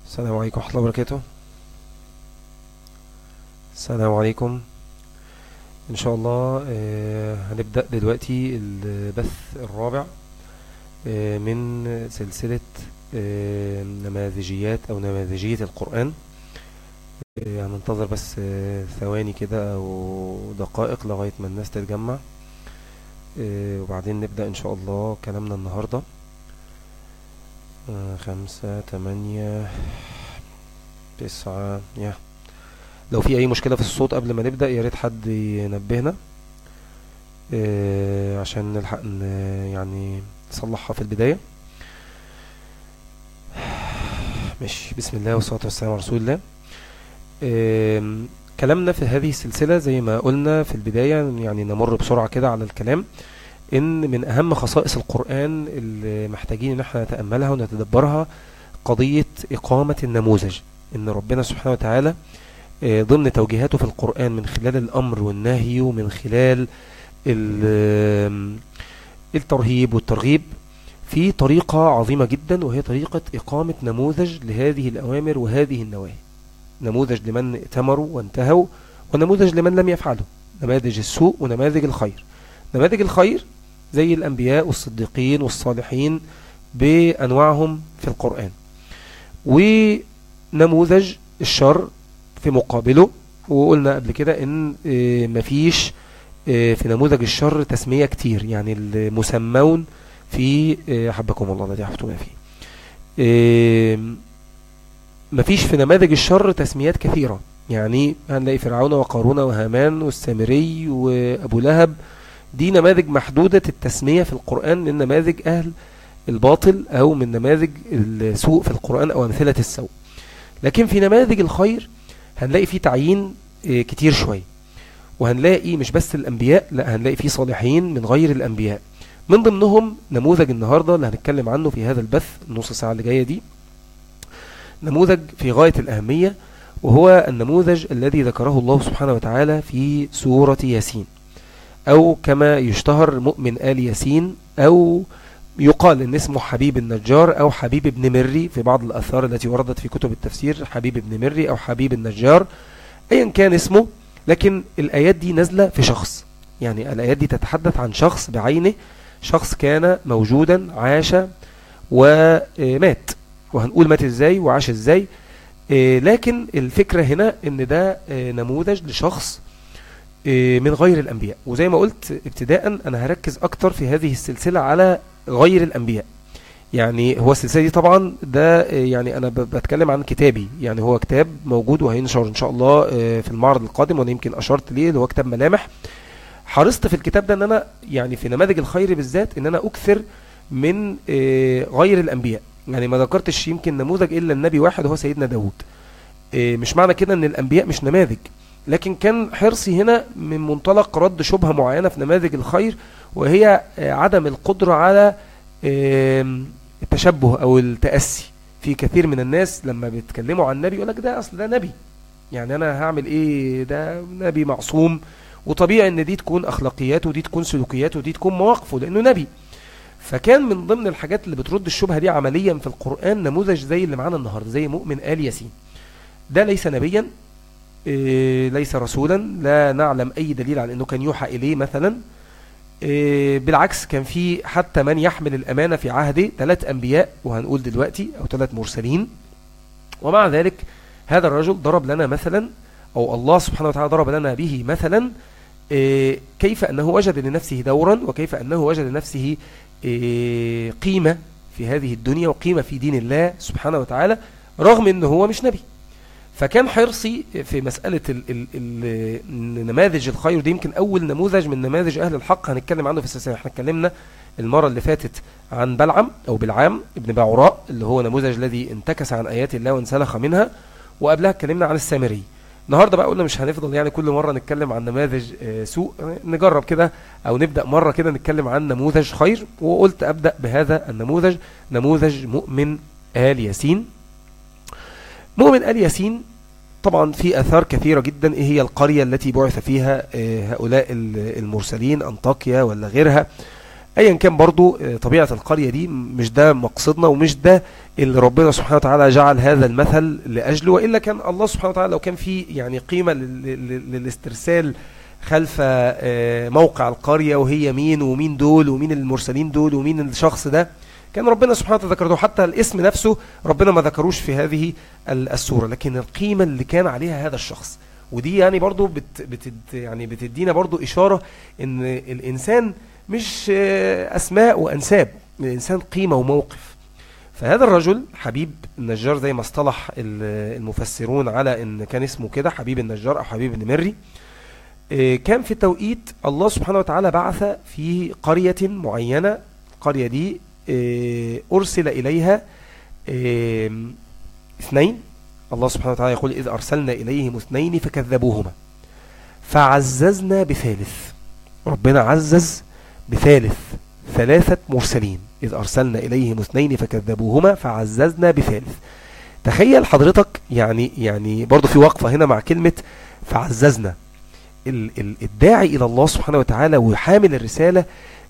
السلام عليكم ورحمة الله وبركاته السلام عليكم إن شاء الله آه، هنبدأ دلوقتي البث الرابع آه، من سلسلة آه، نماذجيات أو نماذجية القرآن آه، هننتظر بس آه، ثواني كده أو دقائق لغاية ما الناس تتجمع آه، وبعدين نبدأ إن شاء الله كلامنا النهاردة آه، خمسة تمانية تسعة يا لو في أي مشكلة في الصوت قبل ما نبدأ يا ريت حد ينبهنا آه، عشان نلحق ن- يعني نصلحها في البداية ماشي بسم الله والصلاة والسلام على رسول الله آم، كلامنا في هذه السلسلة زي ما قلنا في البداية يعني نمر بسرعة كده على الكلام إن من أهم خصائص القرآن اللي محتاجين إن احنا نتأملها ونتدبرها قضية إقامة النموذج إن ربنا سبحانه وتعالى آه، ضمن توجيهاته في القرآن من خلال الأمر والنهي ومن خلال ال- الترهيب والترغيب في طريقة عظيمة جدا وهي طريقة إقامة نموذج لهذه الأوامر وهذه النواهي نموذج لمن ائتمروا وانتهوا ونموذج لمن لم يفعلوا نماذج السوء ونماذج الخير نماذج الخير زي الأنبياء والصديقين والصالحين بأنواعهم في القرآن ونموذج الشر في مقابله وقلنا قبل كده ان آه، مفيش آه، في نموذج الشر تسمية كتير يعني المسمون في آه، حبكم الله الذي حفتم فيه آه، مفيش في نماذج الشر تسميات كثيرة يعني هنلاقي فرعون وقارون وهامان والسامري وأبو لهب دي نماذج محدودة التسمية في القرآن من نماذج أهل الباطل أو من نماذج السوء في القرآن أو أمثلة السوء لكن في نماذج الخير هنلاقي فيه تعيين آه، كتير شوية وهنلاقي مش بس الأنبياء لا هنلاقي فيه صالحين من غير الأنبياء من ضمنهم نموذج النهاردة اللي هنتكلم عنه في هذا البث النص ساعة اللي جاية دي نموذج في غاية الأهمية وهو النموذج الذي ذكره الله سبحانه وتعالى في سورة ياسين أو كما يشتهر مؤمن آل ياسين أو يقال ان اسمه حبيب النجار او حبيب ابن مري في بعض الاثار التي وردت في كتب التفسير حبيب ابن مري او حبيب النجار ايا كان اسمه لكن الايات دي نازله في شخص يعني الايات دي تتحدث عن شخص بعينه شخص كان موجودا عاش ومات وهنقول مات ازاي وعاش ازاي آه، لكن الفكره هنا ان ده آه، نموذج لشخص آه، من غير الانبياء وزي ما قلت ابتداء انا هركز اكتر في هذه السلسله على غير الأنبياء يعني هو السلسلة دي طبعا ده آه، يعني أنا ب- بتكلم عن كتابي يعني هو كتاب موجود وهينشر إن شاء الله آه، في المعرض القادم وأنا يمكن أشرت ليه اللي هو كتاب ملامح حرصت في الكتاب ده أن أنا يعني في نماذج الخير بالذات أن أنا أكثر من آه، غير الأنبياء يعني ما ذكرتش يمكن نموذج إلا النبي واحد وهو سيدنا داود آه، مش معنى كده أن الأنبياء مش نماذج لكن كان حرصي هنا من منطلق رد شبهة معينة في نماذج الخير وهي آه، عدم القدرة على آم، التشبه او التأسي في كثير من الناس لما بيتكلموا عن النبي يقول لك ده اصل ده نبي يعني انا هعمل ايه ده نبي معصوم وطبيعي ان دي تكون اخلاقياته ودي تكون سلوكياته ودي تكون مواقفه لانه نبي فكان من ضمن الحاجات اللي بترد الشبهه دي عمليا في القران نموذج زي اللي معانا النهارده زي مؤمن ال ياسين ده ليس نبيا إيه، ليس رسولا لا نعلم اي دليل على انه كان يوحى اليه مثلا إيه، بالعكس كان في حتى من يحمل الأمانة في عهده ثلاث أنبياء وهنقول دلوقتي أو ثلاث مرسلين ومع ذلك هذا الرجل ضرب لنا مثلا أو الله سبحانه وتعالى ضرب لنا به مثلا إيه، كيف أنه وجد لنفسه دورا وكيف أنه وجد لنفسه إيه، قيمة في هذه الدنيا وقيمة في دين الله سبحانه وتعالى رغم أنه هو مش نبي فكان حرصي في مسألة ال ال ال نماذج الخير دي يمكن أول نموذج من نماذج أهل الحق هنتكلم عنه في السلسلة احنا اتكلمنا المرة اللي فاتت عن بلعم أو بلعام ابن باعوراء اللي هو نموذج الذي انتكس عن آيات الله وانسلخ منها وقبلها اتكلمنا عن السامري النهارده بقى قلنا مش هنفضل يعني كل مرة نتكلم عن نماذج آه، سوء نجرب كده أو نبدأ مرة كده نتكلم عن نموذج خير وقلت أبدأ بهذا النموذج نموذج مؤمن آل ياسين مؤمن آل ياسين طبعا في اثار كثيره جدا ايه هي القريه التي بعث فيها آه، هؤلاء ال- المرسلين انطاكيا ولا غيرها ايا كان برضو طبيعة القرية دي مش ده مقصدنا ومش ده اللي ربنا سبحانه وتعالى جعل هذا المثل لأجله وإلا كان الله سبحانه وتعالى لو كان في يعني قيمة للاسترسال خلف موقع القرية وهي مين ومين دول ومين المرسلين دول ومين الشخص ده كان ربنا سبحانه وتعالى ذكرته حتى الاسم نفسه ربنا ما ذكروش في هذه السورة لكن القيمة اللي كان عليها هذا الشخص ودي يعني برضو بت بت يعني بتدينا برضو إشارة ان الإنسان مش أسماء وأنساب الإنسان قيمة وموقف فهذا الرجل حبيب النجار زي ما اصطلح المفسرون على ان كان اسمه كده حبيب النجار او حبيب النمري كان في توقيت الله سبحانه وتعالى بعث في قرية معينة القرية دي أرسل إليها اثنين الله سبحانه وتعالى يقول إذ أرسلنا إليهم اثنين فكذبوهما فعززنا بثالث ربنا عزز بثالث ثلاثة مرسلين إذ أرسلنا إليهم اثنين فكذبوهما فعززنا بثالث تخيل حضرتك يعني يعني برضو في وقفة هنا مع كلمة فعززنا الداعي إلى الله سبحانه وتعالى وحامل الرسالة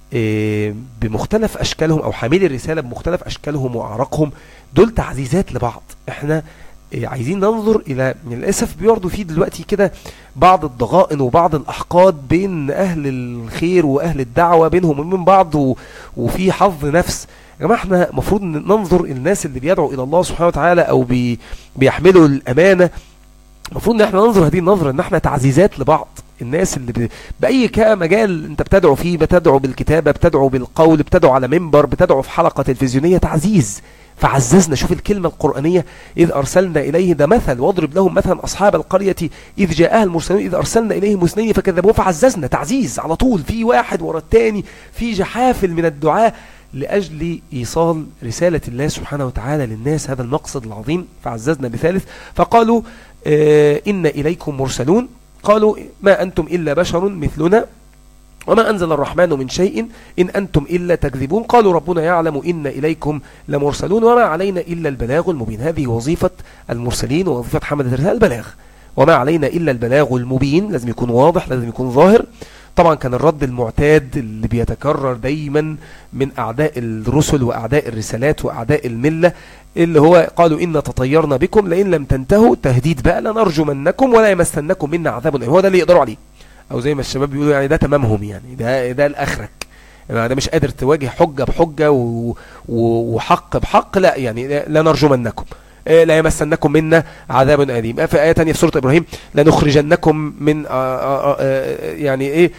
بمختلف أشكالهم أو حامل الرسالة بمختلف أشكالهم وأعراقهم دول تعزيزات لبعض احنا عايزين ننظر الى للاسف بيرضوا فيه دلوقتي كده بعض الضغائن وبعض الاحقاد بين اهل الخير واهل الدعوه بينهم وبين بعض وفي حظ نفس يا جماعه احنا المفروض ننظر الناس اللي بيدعوا الى الله سبحانه وتعالى او بي بيحملوا الامانه المفروض ان احنا ننظر هذه النظره ان احنا تعزيزات لبعض الناس اللي ب... باي مجال انت بتدعو فيه بتدعو بالكتابه بتدعو بالقول بتدعو على منبر بتدعو في حلقه تلفزيونيه تعزيز فعززنا شوف الكلمة القرآنية إذ أرسلنا إليه ده مثل واضرب لهم مثلا أصحاب القرية إذ جاءها المرسلون إذ أرسلنا إليهم اثنين فكذبوه فعززنا تعزيز على طول في واحد ورا الثاني في جحافل من الدعاء لأجل إيصال رسالة الله سبحانه وتعالى للناس هذا المقصد العظيم فعززنا بثالث فقالوا آه إن إليكم مرسلون قالوا ما أنتم إلا بشر مثلنا وما أنزل الرحمن من شيء إن أنتم إلا تكذبون قالوا ربنا يعلم إن إليكم لمرسلون وما علينا إلا البلاغ المبين هذه وظيفة المرسلين ووظيفة حمد الرسالة البلاغ وما علينا إلا البلاغ المبين لازم يكون واضح لازم يكون ظاهر طبعا كان الرد المعتاد اللي بيتكرر دايما من أعداء الرسل وأعداء الرسالات وأعداء الملة اللي هو قالوا إن تطيرنا بكم لئن لم تنتهوا تهديد بقى لنرجمنكم ولا يمسنكم منا عذاب هو ده اللي يقدروا عليه او زي ما الشباب بيقولوا يعني ده تمامهم يعني ده ده الاخرك يعني ده مش قادر تواجه حجه بحجه و... و... وحق بحق لا يعني لا نرجمنكم لا يمسنكم منا عذاب أليم في آية تانية في سورة إبراهيم لنخرجنكم من آآ آآ يعني إيه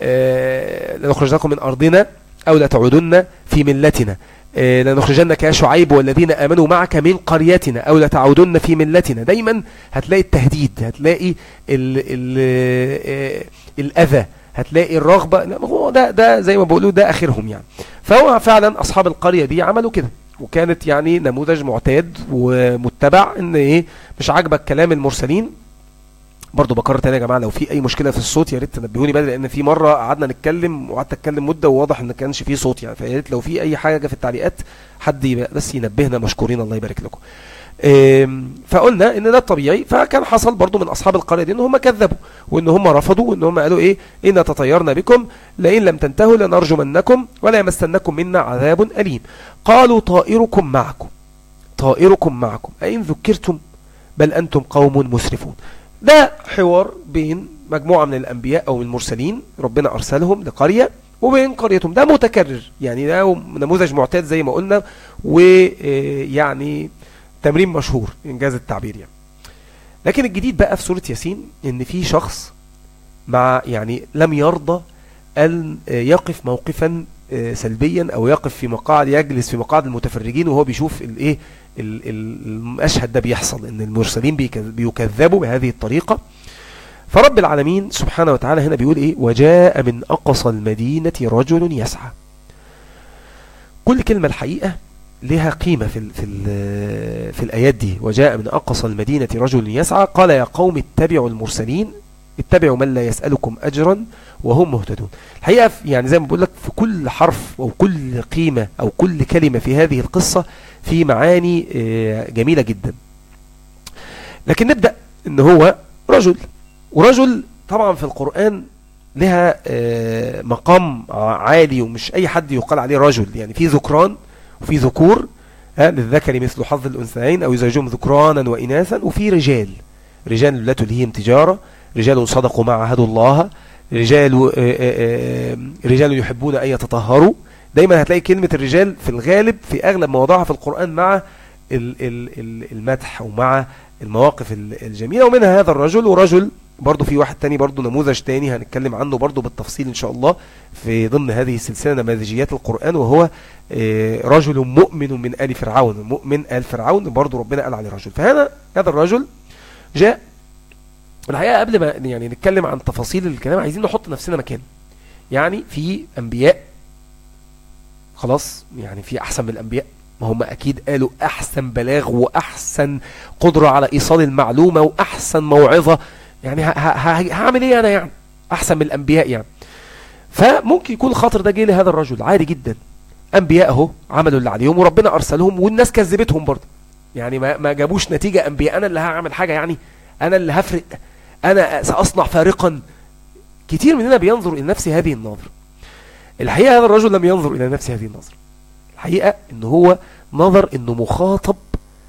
لنخرجنكم من أرضنا أو لتعودن في ملتنا لنخرجنك يا شعيب والذين آمنوا معك من قريتنا أو لتعودن في ملتنا دايما هتلاقي التهديد هتلاقي ال ال الأذى هتلاقي الرغبة هو ده ده زي ما بقولوا ده آخرهم يعني فهو فعلا أصحاب القرية دي عملوا كده وكانت يعني نموذج معتاد ومتبع ان ايه مش عاجبك كلام المرسلين برضو بكرر تاني يا جماعه لو في اي مشكله في الصوت يا ريت تنبهوني بدري لان في مره قعدنا نتكلم وقعدت اتكلم مده وواضح ان كانش في صوت يعني فيا ريت لو في اي حاجه في التعليقات حد بس ينبهنا مشكورين الله يبارك لكم فقلنا ان ده الطبيعي فكان حصل برضو من اصحاب القريه دي ان هم كذبوا وان هم رفضوا وان هم قالوا ايه ان تطيرنا بكم لئن لم تنتهوا لنرجمنكم ولا يمسنكم منا عذاب اليم قالوا طائركم معكم طائركم معكم أئن ذكرتم بل أنتم قوم مسرفون ده حوار بين مجموعة من الأنبياء أو المرسلين ربنا أرسلهم لقرية وبين قريتهم ده متكرر يعني ده نموذج معتاد زي ما قلنا ويعني تمرين مشهور إنجاز التعبير يعني لكن الجديد بقى في سورة ياسين إن في شخص مع يعني لم يرضى أن يقف موقفا سلبيا او يقف في مقاعد يجلس في مقاعد المتفرجين وهو بيشوف الايه المشهد ده بيحصل ان المرسلين بيكذبوا بهذه الطريقة فرب العالمين سبحانه وتعالى هنا بيقول ايه وجاء من اقصى المدينة رجل يسعى كل كلمة الحقيقة لها قيمة في ال في ال في الآيات دي وجاء من أقصى المدينة رجل يسعى قال يا قوم اتبعوا المرسلين اتبعوا من لا يسألكم أجرا وهم مهتدون الحقيقة يعني زي ما بقول لك في كل حرف أو كل قيمة أو كل كلمة في هذه القصة في معاني جميلة جدا لكن نبدأ ان هو رجل ورجل طبعا في القرآن لها آه، مقام عالي ومش اي حد يقال عليه رجل يعني في ذكران وفي ذكور ها، للذكر مثل حظ الانثيين او يزوجهم ذكرانا واناثا وفي رجال رجال لا تلهيهم تجاره رجال صدقوا ما عاهدوا الله رجال آه، آه، آه، رجال يحبون ان يتطهروا دايما هتلاقي كلمه الرجال في الغالب في اغلب مواضعها في القران مع ال- ال- ال- المدح ومع المواقف ال- الجميله ومنها هذا الرجل ورجل برضو في واحد تاني برضو نموذج تاني هنتكلم عنه برضو بالتفصيل ان شاء الله في ضمن هذه السلسله نماذجيات القران وهو آه، رجل مؤمن من ال فرعون مؤمن ال فرعون برضو ربنا قال عليه رجل فهذا هذا الرجل جاء الحقيقه قبل ما يعني نتكلم عن تفاصيل الكلام عايزين نحط نفسنا مكانه يعني في انبياء خلاص يعني في احسن من الانبياء ما هم اكيد قالوا احسن بلاغ واحسن قدره على ايصال المعلومه واحسن موعظه يعني ه- ه- ه- هعمل ايه انا يعني احسن من الانبياء يعني فممكن يكون الخاطر ده جه لهذا الرجل عادي جدا انبياء اهو عملوا اللي عليهم وربنا ارسلهم والناس كذبتهم برضه يعني ما ما جابوش نتيجه انبياء انا اللي هعمل حاجه يعني انا اللي هفرق انا ساصنع فارقا كتير مننا بينظر الى نفسه هذه النظره الحقيقه هذا الرجل لم ينظر الى نفسه هذه النظره الحقيقه ان هو نظر انه مخاطب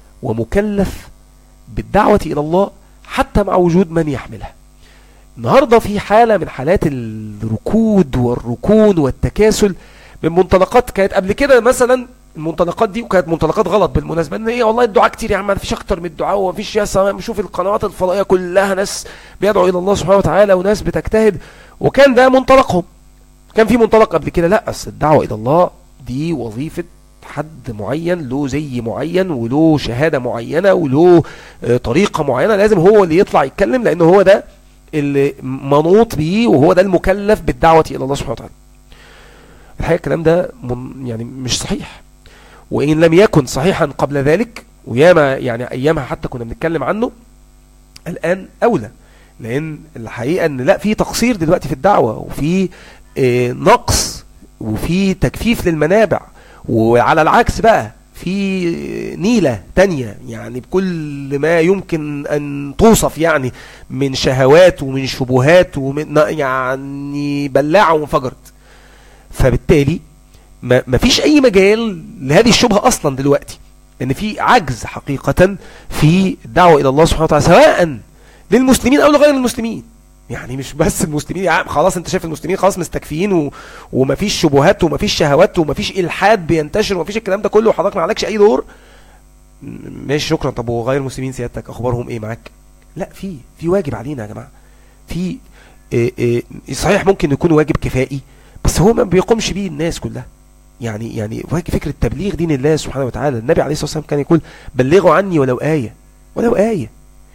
ومكلف بالدعوه الى الله حتى مع وجود من يحملها النهارده في حاله من حالات الركود والركون والتكاسل من منطلقات كانت قبل كده مثلا المنطلقات دي وكانت منطلقات غلط بالمناسبه ان ايه والله الدعاء كتير يا عم ما فيش اكتر من الدعاء وما فيش يا سلام شوف القنوات الفضائيه كلها ناس بيدعوا الى الله سبحانه وتعالى وناس بتجتهد وكان ده منطلقهم كان في منطلق قبل كده لا اصل الدعوه الى الله دي وظيفه حد معين له زي معين وله شهاده معينه وله آه، طريقه معينه لازم هو اللي يطلع يتكلم لان هو ده اللي منوط بيه وهو ده المكلف بالدعوه الى الله سبحانه وتعالى الحقيقه الكلام ده من يعني مش صحيح وإن لم يكن صحيحا قبل ذلك وياما يعني أيامها حتى كنا بنتكلم عنه الآن أولى لأن الحقيقة أن لا في تقصير دلوقتي في الدعوة وفي آه، نقص وفي تجفيف للمنابع وعلى العكس بقى في نيلة تانية يعني بكل ما يمكن أن توصف يعني من شهوات ومن شبهات ومن يعني بلاعة وانفجرت فبالتالي ما ما فيش اي مجال لهذه الشبهه اصلا دلوقتي ان في عجز حقيقه في الدعوه الى الله سبحانه وتعالى سواء للمسلمين او لغير المسلمين يعني مش بس المسلمين يعني خلاص انت شايف المسلمين خلاص مستكفيين و... ومفيش شبهات ومفيش شهوات ومفيش الحاد بينتشر ومفيش الكلام ده كله وحضرتك ما عليكش اي دور م- ماشي شكرا طب وغير المسلمين سيادتك اخبارهم ايه معاك لا في في واجب علينا يا جماعه في إيه إيه صحيح ممكن يكون واجب كفائي بس هو ما بيقومش بيه الناس كلها يعني يعني واجب فكره تبليغ دين الله سبحانه وتعالى النبي عليه الصلاه والسلام كان يقول بلغوا عني ولو ايه ولو ايه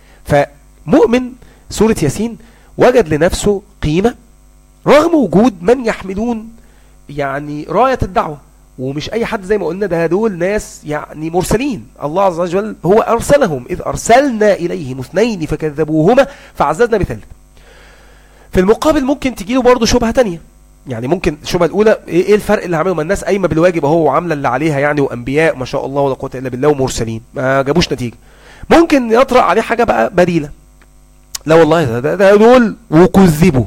فمؤمن سوره ياسين وجد لنفسه قيمه رغم وجود من يحملون يعني رايه الدعوه ومش اي حد زي ما قلنا ده دول ناس يعني مرسلين الله عز وجل هو ارسلهم اذ ارسلنا اليهم اثنين فكذبوهما فعززنا بثالث في المقابل ممكن تجي له برضه شبهه تانية يعني ممكن الشبهه الاولى ايه إيه الفرق اللي عمله ما الناس قايمه بالواجب اهو وعامله اللي عليها يعني وانبياء ما شاء الله ولا قوه الا بالله ومرسلين ما جابوش نتيجه ممكن يطرأ عليه حاجه بقى بديله لا والله ده, ده, ده دول وكذبوا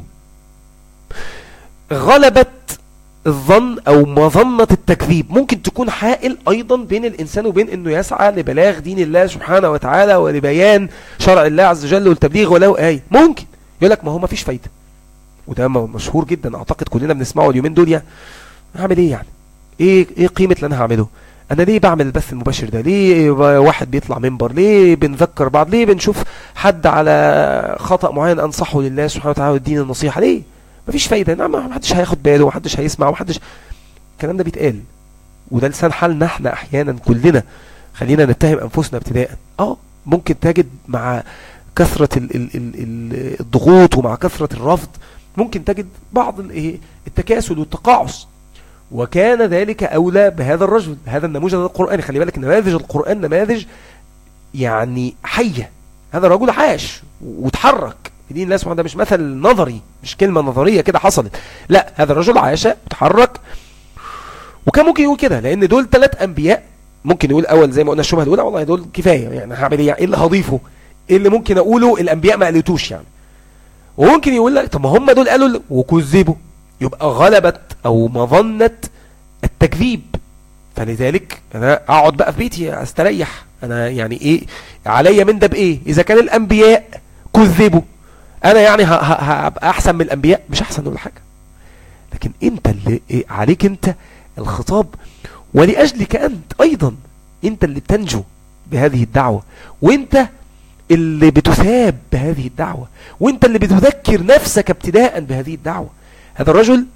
غلبت الظن او مظنه التكذيب ممكن تكون حائل ايضا بين الانسان وبين انه يسعى لبلاغ دين الله سبحانه وتعالى ولبيان شرع الله عز وجل والتبليغ ولو ايه ممكن يقول لك ما هو ما فيش فايده وده م- مشهور جدا اعتقد كلنا بنسمعه اليومين دول يعني هعمل ايه يعني ايه ايه قيمه اللي انا هعمله انا ليه بعمل البث المباشر ده ليه ب- واحد بيطلع منبر ليه بنذكر بعض ليه بنشوف حد على خطأ معين انصحه لله سبحانه وتعالى والدين النصيحه ليه مفيش فايده نعم ما حدش هياخد باله ومحدش هيسمع ومحدش الكلام ده بيتقال وده لسان حالنا احنا احيانا كلنا خلينا نتهم انفسنا ابتداء اه ممكن تجد مع كثرة ال ال ال ال الضغوط ومع كثرة الرفض ممكن تجد بعض ال- إيه التكاسل والتقاعس وكان ذلك أولى بهذا الرجل هذا النموذج القرآني خلي بالك نماذج القرآن نماذج يعني حية هذا الرجل عاش وتحرك في دين الله سبحانه وتعالى مش مثل نظري مش كلمة نظرية كده حصلت لا هذا الرجل عاش وتحرك وكان ممكن يقول كده لأن دول ثلاث أنبياء ممكن يقول أول زي ما قلنا الشبهة الأولى والله دول كفاية يعني هعمل إيه يعني إيه اللي هضيفه إيه اللي ممكن أقوله الأنبياء ما قالتوش يعني وممكن يقول لك طب ما هم دول قالوا وكذبوا يبقى غلبت او مظنه التكذيب فلذلك انا اقعد بقى في بيتي استريح انا يعني ايه عليا من ده بايه اذا كان الانبياء كذبوا انا يعني هبقى احسن من الانبياء مش احسن ولا حاجه لكن انت اللي إيه عليك انت الخطاب ولاجلك انت ايضا انت اللي بتنجو بهذه الدعوه وانت اللي بتثاب بهذه الدعوه وانت اللي بتذكر نفسك ابتداء بهذه الدعوه هذا الرجل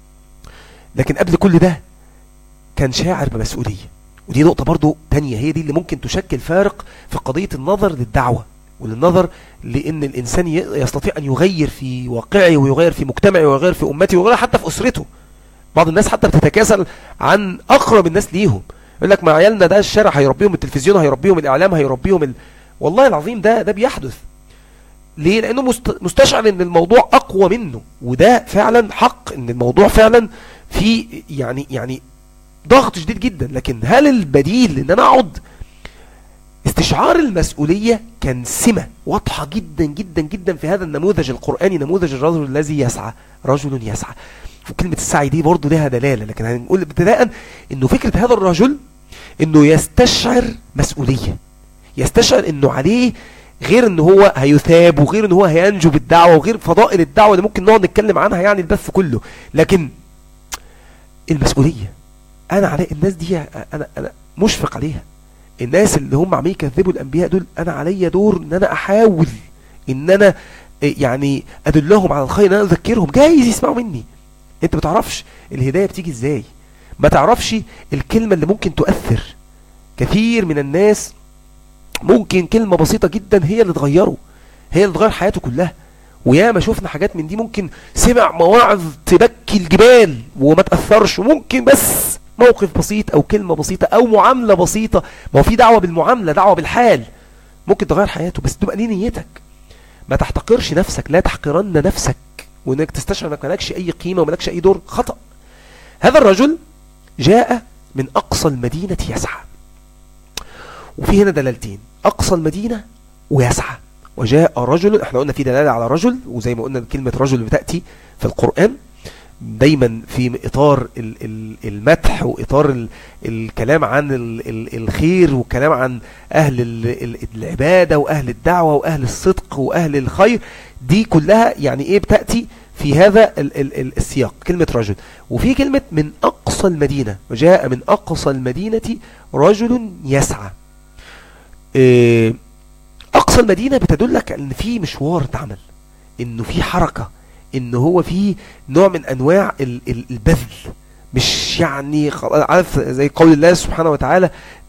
لكن قبل كل ده كان شاعر بمسؤوليه ودي نقطة برضو تانية هي دي اللي ممكن تشكل فارق في قضية النظر للدعوة وللنظر لأن الإنسان يستطيع أن يغير في واقعه ويغير في مجتمعه ويغير في أمته ويغير حتى في أسرته بعض الناس حتى بتتكاسل عن أقرب الناس ليهم يقول لك ما عيالنا ده الشارع هيربيهم التلفزيون هيربيهم الإعلام هيربيهم ال... والله العظيم ده ده بيحدث ليه لأنه مستشعر أن الموضوع أقوى منه وده فعلا حق أن الموضوع فعلا في يعني يعني ضغط شديد جدا لكن هل البديل ان انا اقعد استشعار المسؤولية كان سمة واضحة جدا جدا جدا في هذا النموذج القرآني نموذج الرجل الذي يسعى رجل يسعى وكلمة السعي دي برضو لها دلالة لكن هنقول ابتداء انه فكرة هذا الرجل انه يستشعر مسؤولية يستشعر انه عليه غير ان هو هيثاب وغير ان هو هينجو بالدعوة وغير فضائل الدعوة اللي ممكن نقعد نتكلم عنها يعني البث كله لكن المسؤولية انا علي الناس دي انا انا مشفق عليها الناس اللي هم عمالين يكذبوا الانبياء دول انا عليا دور ان انا احاول ان انا يعني ادلهم على الخير ان انا اذكرهم جايز يسمعوا مني انت ما تعرفش الهدايه بتيجي ازاي ما تعرفش الكلمه اللي ممكن تؤثر كثير من الناس ممكن كلمه بسيطه جدا هي اللي تغيره هي اللي تغير حياته كلها وياما شفنا حاجات من دي ممكن سمع مواعظ تبكي الجبال وما تأثرش وممكن بس موقف بسيط او كلمة بسيطة او معاملة بسيطة ما هو في دعوة بالمعاملة دعوة بالحال ممكن تغير حياته بس تبقى دي نيتك ما تحتقرش نفسك لا تحقرن نفسك وانك تستشعر انك مالكش اي قيمة ومالكش اي دور خطأ هذا الرجل جاء من اقصى المدينة يسعى وفي هنا دلالتين اقصى المدينة ويسعى وجاء رجل احنا قلنا في دلالة على رجل وزي ما قلنا كلمة رجل بتأتي في القرآن دايما في اطار المدح واطار الكلام عن الخير والكلام عن اهل العبادة واهل الدعوة واهل الصدق واهل الخير دي كلها يعني ايه بتأتي في هذا السياق كلمة رجل وفي كلمة من اقصى المدينة وجاء من اقصى المدينة رجل يسعى إيه، اقصى المدينة بتدلك ان في مشوار اتعمل انه في حركة ان هو في نوع من انواع البذل مش يعني عارف زي قول الله سبحانه وتعالى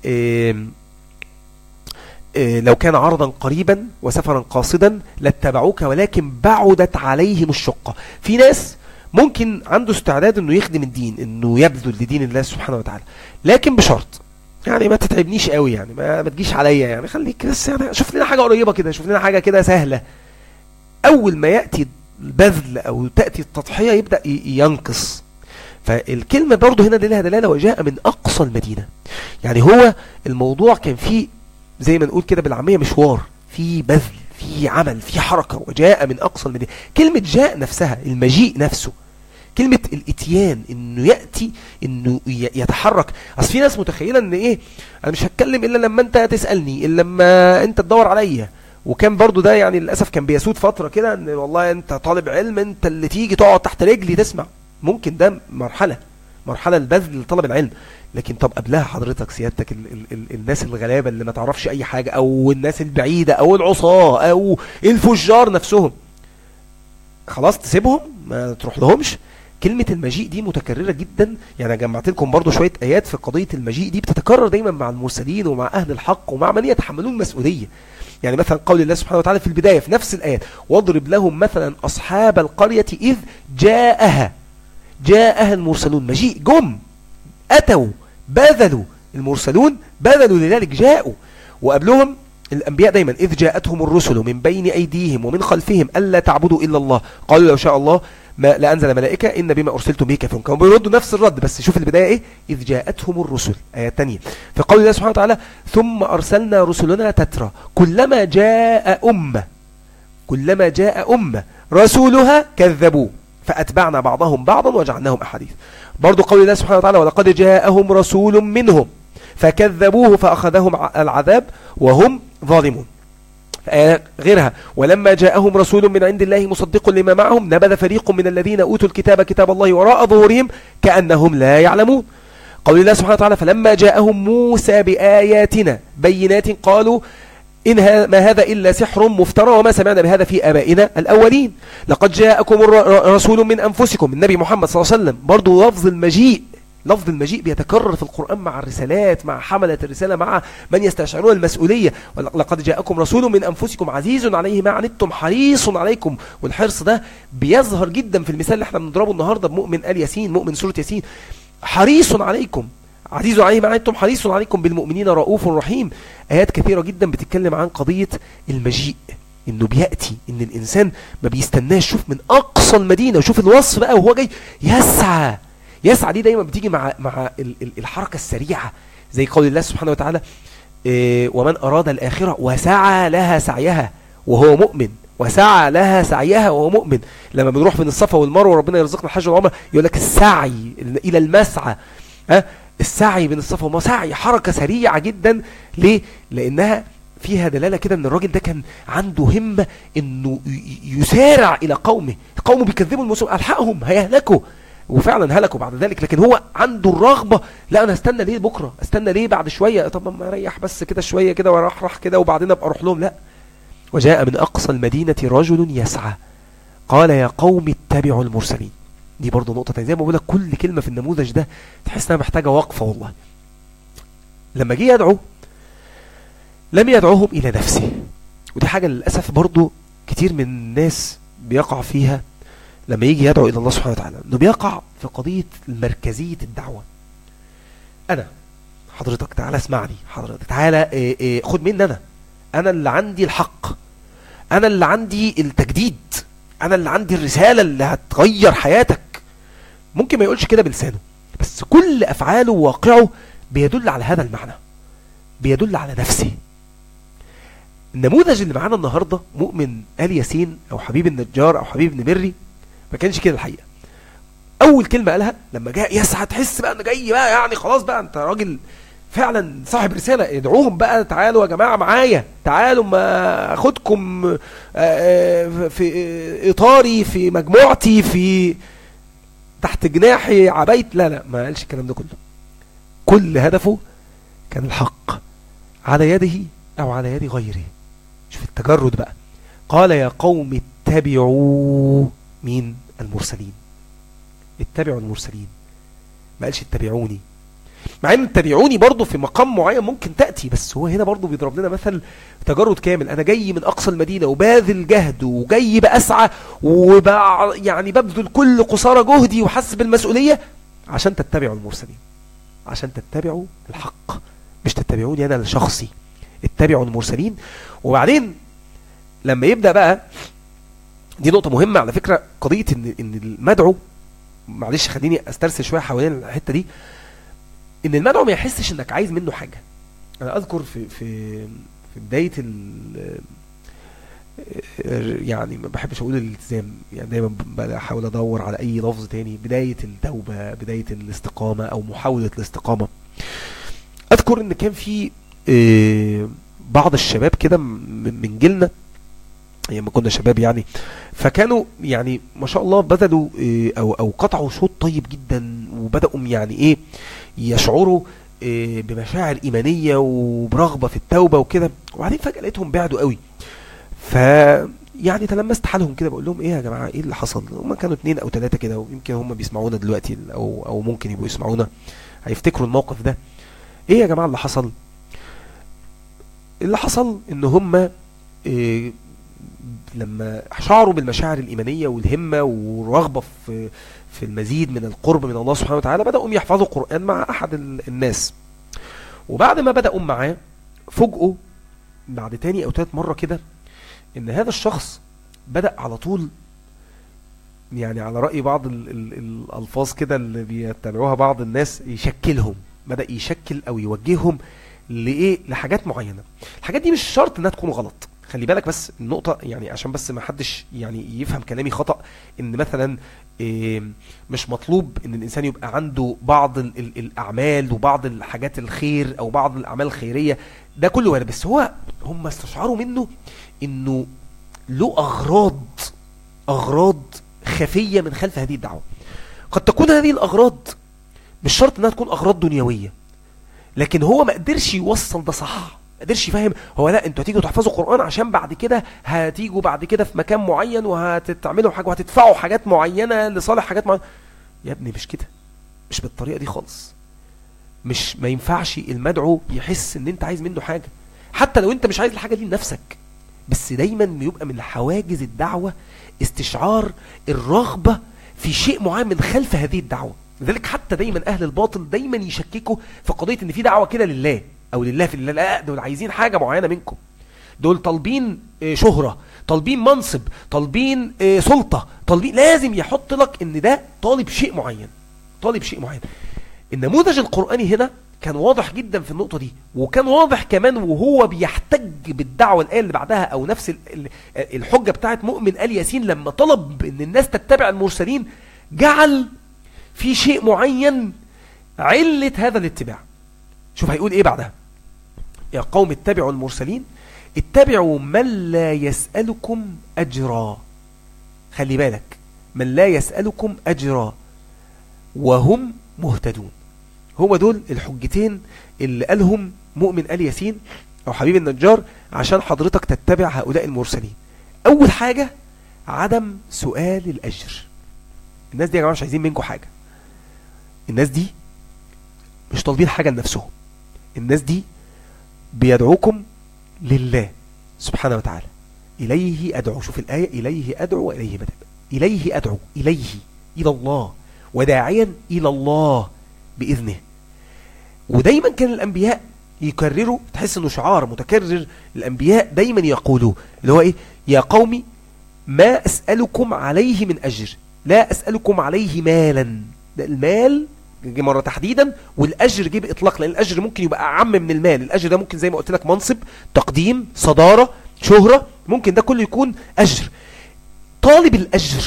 لو كان عرضا قريبا وسفرا قاصدا لاتبعوك ولكن بعدت عليهم الشقة في ناس ممكن عنده استعداد انه يخدم الدين انه يبذل لدين الله سبحانه وتعالى لكن بشرط يعني ما تتعبنيش قوي يعني ما, ما تجيش عليا يعني خليك بس يعني شوف لنا حاجة قريبة كده شوف لنا حاجة كده سهلة اول ما يأتي البذل او تأتي التضحية يبدأ ينقص فالكلمة برضو هنا لها دلالة وجاء من اقصى المدينة يعني هو الموضوع كان فيه زي ما نقول كده بالعامية مشوار في بذل في عمل في حركة وجاء من اقصى المدينة كلمة جاء نفسها المجيء نفسه كلمة الاتيان انه يأتي انه يتحرك اصل في ناس متخيلة ان ايه انا مش هتكلم الا لما انت تسألني الا لما انت تدور عليا وكان برضو ده يعني للأسف كان بيسود فترة كده ان والله انت طالب علم انت اللي تيجي تقعد تحت رجلي تسمع ممكن ده مرحلة مرحلة البذل لطلب العلم لكن طب قبلها حضرتك سيادتك ال ال ال الناس الغلابة اللي ما تعرفش اي حاجة او الناس البعيدة او العصاة او الفجار نفسهم خلاص تسيبهم ما تروح لهمش كلمة المجيء دي متكررة جدا يعني جمعت لكم برضو شوية آيات في قضية المجيء دي بتتكرر دايما مع المرسلين ومع أهل الحق ومع من يتحملون المسؤولية يعني مثلا قول الله سبحانه وتعالى في البداية في نفس الآيات واضرب لهم مثلا أصحاب القرية إذ جاءها جاءها المرسلون مجيء جم أتوا بذلوا المرسلون بذلوا لذلك جاءوا وقبلهم الأنبياء دايما إذ جاءتهم الرسل من بين أيديهم ومن خلفهم ألا تعبدوا إلا الله قالوا لو شاء الله ما لأنزل ملائكة إن بما أرسلتم به كافرون كانوا بيردوا نفس الرد بس شوف البداية إيه إذ جاءتهم الرسل آية تانية في قول الله سبحانه وتعالى ثم أرسلنا رسلنا تترى كلما جاء أمة كلما جاء أمة رسولها كذبوه فأتبعنا بعضهم بعضا وجعلناهم أحاديث برضو قول الله سبحانه وتعالى ولقد جاءهم رسول منهم فكذبوه فأخذهم العذاب وهم ظالمون غيرها ولما جاءهم رسول من عند الله مصدق لما معهم نبذ فريق من الذين أوتوا الكتاب كتاب الله وراء ظهورهم كأنهم لا يعلمون قول الله سبحانه وتعالى فلما جاءهم موسى بآياتنا بينات قالوا إن ما هذا إلا سحر مفترى وما سمعنا بهذا في آبائنا الأولين لقد جاءكم رسول من أنفسكم النبي محمد صلى الله عليه وسلم برضو لفظ المجيء لفظ المجيء بيتكرر في القرآن مع الرسالات مع حملة الرسالة مع من يستشعرون المسؤولية لقد جاءكم رسول من أنفسكم عزيز عليه ما عنتم حريص عليكم والحرص ده بيظهر جدا في المثال اللي احنا بنضربه النهاردة بمؤمن آل ياسين مؤمن سورة ياسين حريص عليكم عزيز عليه ما عنتم حريص عليكم بالمؤمنين رؤوف رحيم آيات كثيرة جدا بتتكلم عن قضية المجيء انه بيأتي ان الانسان ما بيستناش شوف من اقصى المدينة وشوف الوصف بقى وهو جاي يسعى يسعى دي دايما بتيجي مع مع الحركة السريعة زي قول الله سبحانه وتعالى إيه ومن أراد الآخرة وسعى لها سعيها وهو مؤمن وسعى لها سعيها وهو مؤمن لما بنروح من الصفا والمروه وربنا يرزقنا الحج والعمره يقول لك السعي الى المسعى ها السعي بين الصفا والمروه سعي حركه سريعه جدا ليه لانها فيها دلاله كده ان الراجل ده كان عنده همه انه يسارع الى قومه قومه بيكذبوا المسلم الحقهم هيهلكوا وفعلا هلكوا بعد ذلك لكن هو عنده الرغبة لا انا استنى ليه بكرة استنى ليه بعد شوية طب ما اريح بس كده شوية كده وراح راح كده وبعدين ابقى اروح لهم لا وجاء من اقصى المدينة رجل يسعى قال يا قوم اتبعوا المرسلين دي برضه نقطة تانية زي ما بقول لك كل كلمة في النموذج ده تحس انها محتاجة وقفة والله لما جه يدعو لم يدعوهم الى نفسه ودي حاجة للأسف برضه كتير من الناس بيقع فيها لما يجي يدعو إلى الله سبحانه وتعالى أنه بيقع في قضية مركزية الدعوة أنا حضرتك تعالى اسمعني حضرتك تعالى إيه إيه خد مني أنا أنا اللي عندي الحق أنا اللي عندي التجديد أنا اللي عندي الرسالة اللي هتغير حياتك ممكن ما يقولش كده بلسانه بس كل أفعاله وواقعه بيدل على هذا المعنى بيدل على نفسه النموذج اللي معانا النهاردة مؤمن آل ياسين أو حبيب النجار أو حبيب نمري ما كانش كده الحقيقة أول كلمة قالها لما جاء يسعى تحس بقى أنه جاي بقى يعني خلاص بقى أنت راجل فعلا صاحب رسالة ادعوهم بقى تعالوا يا جماعة معايا تعالوا ما أخدكم في إطاري في مجموعتي في تحت جناحي عبيت لا لا ما قالش الكلام ده كله كل هدفه كان الحق على يده أو على يد غيره شوف التجرد بقى قال يا قوم اتبعوا مين المرسلين اتبعوا المرسلين ما قالش اتبعوني مع ان اتبعوني برضه في مقام معين ممكن تأتي بس هو هنا برضه بيضرب لنا مثل تجرد كامل انا جاي من اقصى المدينة وباذل جهد وجاي بأسعى وبع يعني ببذل كل قصارى جهدي وحاسس بالمسؤولية عشان تتبعوا المرسلين عشان تتبعوا الحق مش تتبعوني انا لشخصي اتبعوا المرسلين وبعدين لما يبدأ بقى دي نقطة مهمة على فكرة قضية ان, إن المدعو معلش خليني استرسل شوية حوالين الحتة دي ان المدعو ما يحسش انك عايز منه حاجة انا اذكر في في في بداية ال يعني ما بحبش اقول الالتزام يعني دايما بحاول ادور على اي لفظ تاني بداية التوبة بداية الاستقامة او محاولة الاستقامة اذكر ان كان في بعض الشباب كده من جيلنا ايام ما كنا شباب يعني فكانوا يعني ما شاء الله بذلوا او او قطعوا شوط طيب جدا وبداوا يعني ايه يشعروا بمشاعر ايمانيه وبرغبه في التوبه وكده وبعدين فجاه لقيتهم بعدوا قوي ف يعني تلمست حالهم كده بقول لهم ايه يا جماعه ايه اللي حصل هم كانوا اتنين او ثلاثه كده ويمكن هم بيسمعونا دلوقتي او او ممكن يبقوا يسمعونا هيفتكروا الموقف ده ايه يا جماعه اللي حصل اللي حصل ان هم إيه لما شعروا بالمشاعر الإيمانية والهمة والرغبة في في المزيد من القرب من الله سبحانه وتعالى بدأوا يحفظوا القرآن مع أحد الناس وبعد ما بدأوا معاه فوجئوا بعد تاني أو تالت مرة كده إن هذا الشخص بدأ على طول يعني على رأي بعض ال ال الألفاظ كده اللي بيتبعوها بعض الناس يشكلهم بدأ يشكل أو يوجههم لإيه لحاجات معينة الحاجات دي مش شرط إنها تكون غلط خلي بالك بس النقطة يعني عشان بس ما حدش يعني يفهم كلامي خطأ ان مثلا إيه، مش مطلوب ان الانسان يبقى عنده بعض ال ال الاعمال وبعض الحاجات الخير او بعض الاعمال الخيرية ده كله وارد بس هو هم استشعروا منه انه له اغراض اغراض خفية من خلف هذه الدعوة قد تكون هذه الاغراض مش شرط انها تكون اغراض دنيوية لكن هو ما قدرش يوصل ده صح ما قدرش يفهم هو لا انتوا هتيجوا تحفظوا قرآن عشان بعد كده هتيجوا بعد كده في مكان معين وهتتعملوا حاجة وهتدفعوا حاجات معينة لصالح حاجات معينة يا ابني مش كده مش بالطريقة دي خالص مش ما ينفعش المدعو يحس ان انت عايز منه حاجة حتى لو انت مش عايز الحاجة دي لنفسك بس دايما بيبقى من حواجز الدعوة استشعار الرغبة في شيء معين من خلف هذه الدعوة لذلك حتى دايما اهل الباطل دايما يشككوا في قضية ان في دعوة كده لله او لله في الله لا دول عايزين حاجة معينة منكم دول طالبين آه، شهرة طالبين منصب طالبين آه، سلطة طالبين لازم يحط لك ان ده طالب شيء معين طالب شيء معين النموذج القرآني هنا كان واضح جدا في النقطة دي وكان واضح كمان وهو بيحتج بالدعوة الآية اللي بعدها أو نفس ال- ال- الحجة بتاعت مؤمن آل ياسين لما طلب أن الناس تتبع المرسلين جعل في شيء معين علة هذا الاتباع شوف هيقول ايه بعدها يا قوم اتبعوا المرسلين اتبعوا من لا يسألكم أجرا خلي بالك من لا يسألكم أجرا وهم مهتدون هو دول الحجتين اللي قالهم مؤمن آل ياسين أو حبيب النجار عشان حضرتك تتبع هؤلاء المرسلين أول حاجة عدم سؤال الأجر الناس دي يا جماعة مش عايزين منكم حاجة الناس دي مش طالبين حاجة لنفسهم الناس دي بيدعوكم لله سبحانه وتعالى إليه أدعو شوف الآية إليه أدعو وإليه مدعو إليه أدعو إليه إلى الله وداعيا إلى الله بإذنه ودايما كان الأنبياء يكرروا تحس انه شعار متكرر الأنبياء دايما يقولوا اللي هو إيه يا قومي ما أسألكم عليه من أجر لا أسألكم عليه مالا ده المال جه مرة تحديدا والأجر جه بإطلاق لأن الأجر ممكن يبقى أعم من المال الأجر ده ممكن زي ما قلت لك منصب تقديم صدارة شهرة ممكن ده كله يكون أجر طالب الأجر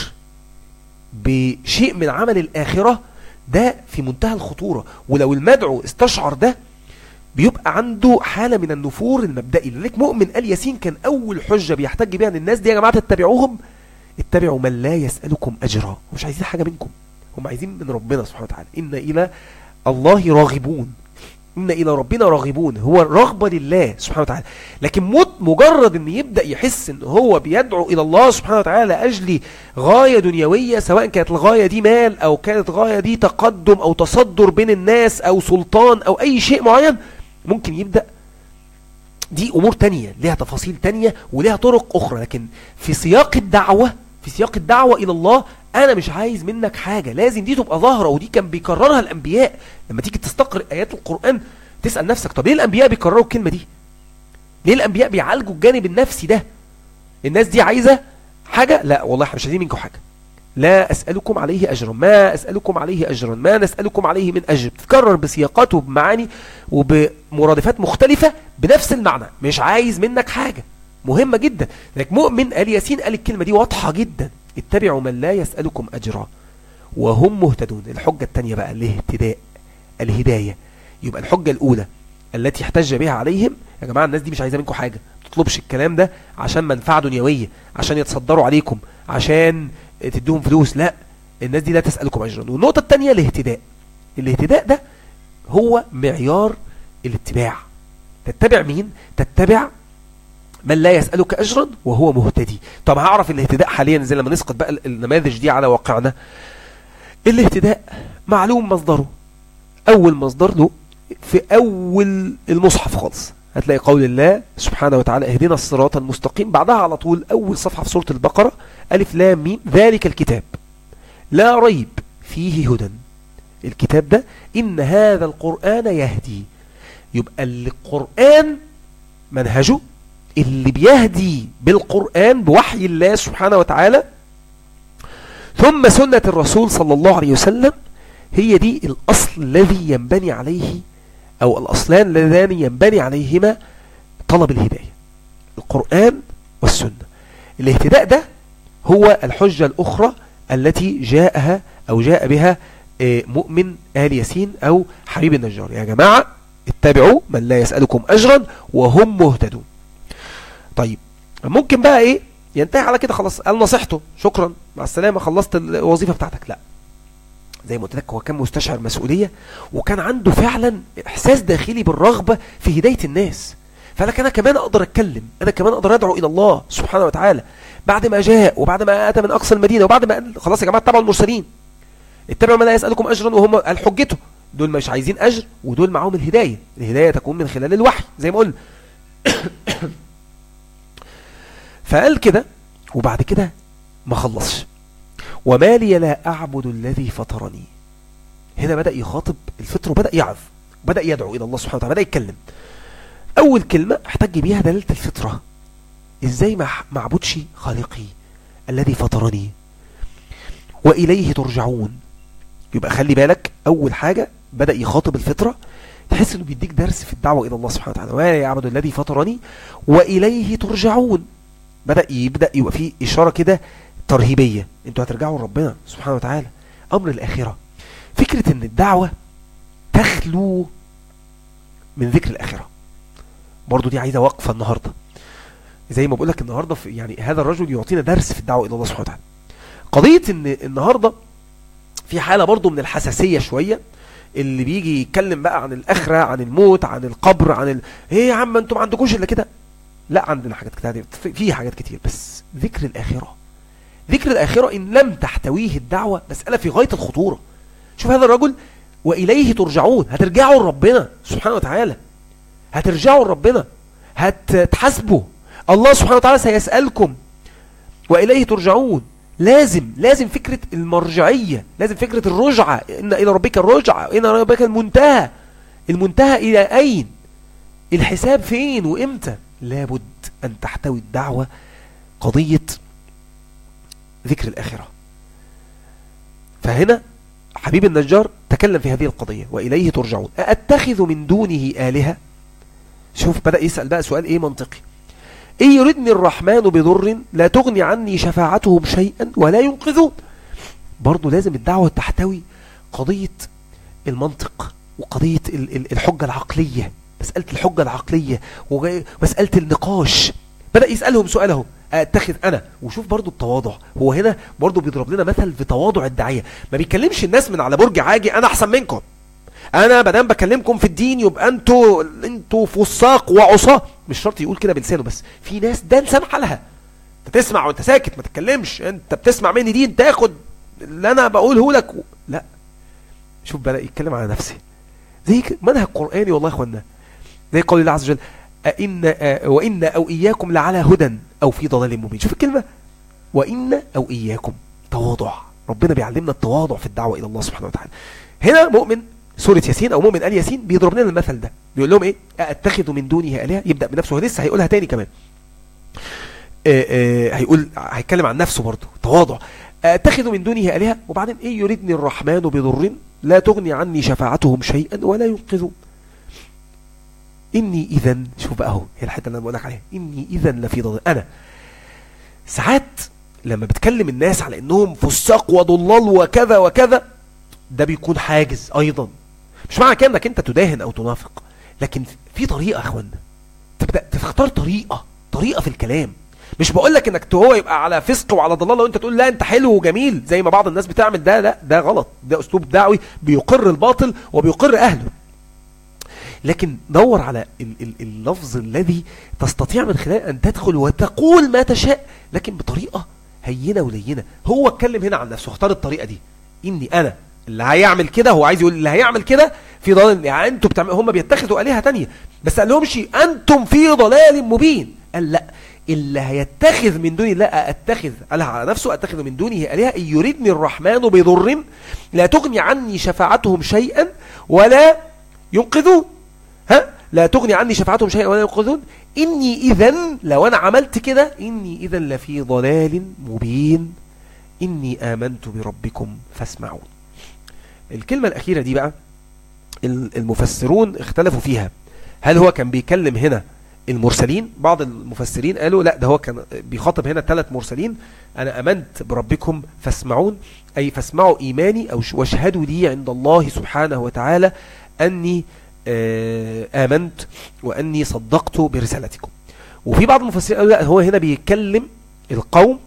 بشيء من عمل الآخرة ده في منتهى الخطورة ولو المدعو استشعر ده بيبقى عنده حالة من النفور المبدئي لذلك مؤمن آل ياسين كان أول حجة بيحتج بيها ان الناس دي يا جماعة تتبعوهم اتبعوا من لا يسألكم أجرا مش عايزين حاجة منكم هم عايزين من ربنا سبحانه وتعالى إن إلى الله راغبون إن إلى ربنا راغبون هو الرغبة لله سبحانه وتعالى لكن مت مجرد أن يبدأ يحس أن هو بيدعو إلى الله سبحانه وتعالى لأجل غاية دنيوية سواء كانت الغاية دي مال أو كانت غاية دي تقدم أو تصدر بين الناس أو سلطان أو أي شيء معين ممكن يبدأ دي أمور تانية لها تفاصيل تانية ولها طرق أخرى لكن في سياق الدعوة في سياق الدعوة إلى الله أنا مش عايز منك حاجة لازم دي تبقى ظاهرة ودي كان بيكررها الأنبياء لما تيجي تستقر آيات القرآن تسأل نفسك طب ليه الأنبياء بيكرروا الكلمة دي ليه الأنبياء بيعالجوا الجانب النفسي ده الناس دي عايزة حاجة لا والله احنا مش عايزين منكم حاجة لا أسألكم عليه أجرا ما أسألكم عليه أجرا ما نسألكم عليه من أجر بتتكرر بسياقات وبمعاني وبمرادفات مختلفة بنفس المعنى مش عايز منك حاجة مهمة جدا لذلك مؤمن آل ياسين قال الكلمة دي واضحة جدا اتبعوا من لا يسألكم أجرا وهم مهتدون الحجة الثانية بقى الاهتداء الهداية يبقى الحجة الأولى التي احتج بها عليهم يا جماعة الناس دي مش عايزة منكم حاجة ما تطلبش الكلام ده عشان منفعة دنيوية عشان يتصدروا عليكم عشان تدوهم فلوس لا الناس دي لا تسألكم أجرا والنقطة الثانية الاهتداء الاهتداء ده هو معيار الاتباع تتبع مين؟ تتبع من لا يسألك أجرا وهو مهتدي طب هعرف الاهتداء حاليا زي لما نسقط بقى النماذج دي على واقعنا الاهتداء معلوم مصدره أول مصدر له في أول المصحف خالص هتلاقي قول الله سبحانه وتعالى اهدنا الصراط المستقيم بعدها على طول أول صفحة في سورة البقرة ألف لام ميم ذلك الكتاب لا ريب فيه هدى الكتاب ده إن هذا القرآن يهدي يبقى القرآن منهجه اللي بيهدي بالقرآن بوحي الله سبحانه وتعالى ثم سنة الرسول صلى الله عليه وسلم هي دي الأصل الذي ينبني عليه أو الأصلان اللذان ينبني عليهما طلب الهداية القرآن والسنة الاهتداء ده هو الحجة الأخرى التي جاءها أو جاء بها آه، مؤمن آل ياسين أو حبيب النجار يا جماعة اتبعوا من لا يسألكم أجرا وهم مهتدون طيب ممكن بقى ايه ينتهي على كده خلاص قال نصيحته شكرا مع السلامة خلصت الوظيفة بتاعتك لا زي ما قلت لك هو كان مستشعر مسؤولية وكان عنده فعلا احساس داخلي بالرغبة في هداية الناس فلك انا كمان اقدر اتكلم انا كمان اقدر ادعو الى الله سبحانه وتعالى بعد ما جاء وبعد ما اتى من اقصى المدينة وبعد ما قال خلاص يا جماعة اتبعوا المرسلين اتبعوا ما لا يسألكم اجرا وهم قال حجته دول مش عايزين اجر ودول معاهم الهداية الهداية تكون من خلال الوحي زي ما قلنا فقال كده وبعد كده ما خلصش وما لي لا أعبد الذي فطرني هنا بدأ يخاطب الفطر وبدأ يعظ بدأ يدعو إلى الله سبحانه وتعالى بدأ يتكلم أول كلمة احتج بيها دلالة الفطرة إزاي ما معبودش خالقي الذي فطرني وإليه ترجعون يبقى خلي بالك أول حاجة بدأ يخاطب الفطرة تحس انه بيديك درس في الدعوة الى الله سبحانه وتعالى ولا يعبد الذي فطرني واليه ترجعون بدأ يبدأ يبقى فيه اشارة كده ترهيبية انتوا هترجعوا لربنا سبحانه وتعالى امر الاخرة فكرة ان الدعوة تخلو من ذكر الاخرة برضو دي عايزة وقفة النهاردة زي ما بقول لك النهاردة في يعني هذا الرجل يعطينا درس في الدعوة الى الله سبحانه وتعالى قضية ان النهاردة في حالة برضو من الحساسية شوية اللي بيجي يتكلم بقى عن الاخره عن الموت عن القبر عن ال... ايه يا عم انتوا ما عندكوش الا كده لا عندنا حاجات كتير في حاجات كتير بس ذكر الاخره ذكر الاخره ان لم تحتويه الدعوه مساله في غايه الخطوره شوف هذا الرجل واليه ترجعون هترجعوا لربنا سبحانه وتعالى هترجعوا لربنا هتتحاسبوا الله سبحانه وتعالى سيسالكم واليه ترجعون لازم لازم فكرة المرجعية لازم فكرة الرجعة إن إلى ربك الرجعة إن ربك المنتهى المنتهى إلى أين الحساب فين وإمتى لابد أن تحتوي الدعوة قضية ذكر الآخرة فهنا حبيب النجار تكلم في هذه القضية وإليه ترجعون أأتخذ من دونه آلهة شوف بدأ يسأل بقى سؤال إيه منطقي إن يردني الرحمن بضر لا تغني عني شفاعتهم شيئا ولا ينقذون برضو لازم الدعوة تحتوي قضية المنطق وقضية الحجة العقلية مسألة الحجة العقلية ومسألة النقاش بدأ يسألهم سؤالهم اتخذ انا وشوف برضو التواضع هو هنا برضو بيضرب لنا مثل في تواضع الداعيه ما بيكلمش الناس من على برج عاجي انا احسن منكم انا بدام بكلمكم في الدين يبقى انتوا انتوا فساق وعصاه مش شرط يقول كده بلسانه بس في ناس ده لسان حالها انت تسمع وانت ساكت ما تتكلمش انت بتسمع مني دين تاخد اللي انا بقوله لك و... لا شوف بدا يتكلم على نفسه زي منهج قراني والله يا اخوانا زي قول الله عز وجل أئن وإن أو إياكم لعلى هدى أو في ضلال مبين شوف الكلمة وإن أو إياكم تواضع ربنا بيعلمنا التواضع في الدعوة إلى الله سبحانه وتعالى هنا مؤمن سورة ياسين أو مؤمن آل ياسين بيضرب لنا المثل ده بيقول لهم إيه أتخذ من دونه آلهة يبدأ بنفسه هو لسه هيقولها تاني كمان آآ آآ هيقول هيتكلم عن نفسه برضه تواضع أتخذ من دونه آلهة وبعدين إيه يريدني الرحمن بضر لا تغني عني شفاعتهم شيئا ولا ينقذون إني إذا شوف بقى اهو هي الحتة اللي أنا بقول لك عليها إني إذا لفي ضلال أنا ساعات لما بتكلم الناس على إنهم فساق وضلال وكذا وكذا ده بيكون حاجز أيضا مش معنى كده إنك أنت تداهن أو تنافق لكن في طريقة يا أخوانا تبدأ تختار طريقة طريقة في الكلام مش بقول لك انك هو يبقى على فسق وعلى ضلال وانت تقول لا انت حلو وجميل زي ما بعض الناس بتعمل ده لا ده غلط ده اسلوب دعوي بيقر الباطل وبيقر اهله لكن دور على اللفظ الذي تستطيع من خلال أن تدخل وتقول ما تشاء لكن بطريقة هينة ولينة هو اتكلم هنا عن نفسه اختار الطريقة دي إني أنا اللي هيعمل كده هو عايز يقول اللي هيعمل كده في ضلال يعني انتم بتعمل هم بيتخذوا آلهة تانية بس قال لهمش أنتم في ضلال مبين قال لا اللي هيتخذ من دون الله اتخذ قالها على نفسه اتخذ من دونه آلهة إن يريدني الرحمن بضر لا تغني عني شفاعتهم شيئا ولا ينقذون ها لا تغني عني شفاعتهم شيئا ولا ينقذون إني إذا لو أنا عملت كده إني إذا لفي ضلال مبين إني آمنت بربكم فاسمعون الكلمة الأخيرة دي بقى المفسرون اختلفوا فيها هل هو كان بيكلم هنا المرسلين بعض المفسرين قالوا لا ده هو كان بيخاطب هنا ثلاث مرسلين أنا أمنت بربكم فاسمعون أي فاسمعوا إيماني أو واشهدوا لي عند الله سبحانه وتعالى أني آمنت وأني صدقت برسالتكم وفي بعض المفسرين قالوا لا هو هنا بيتكلم القوم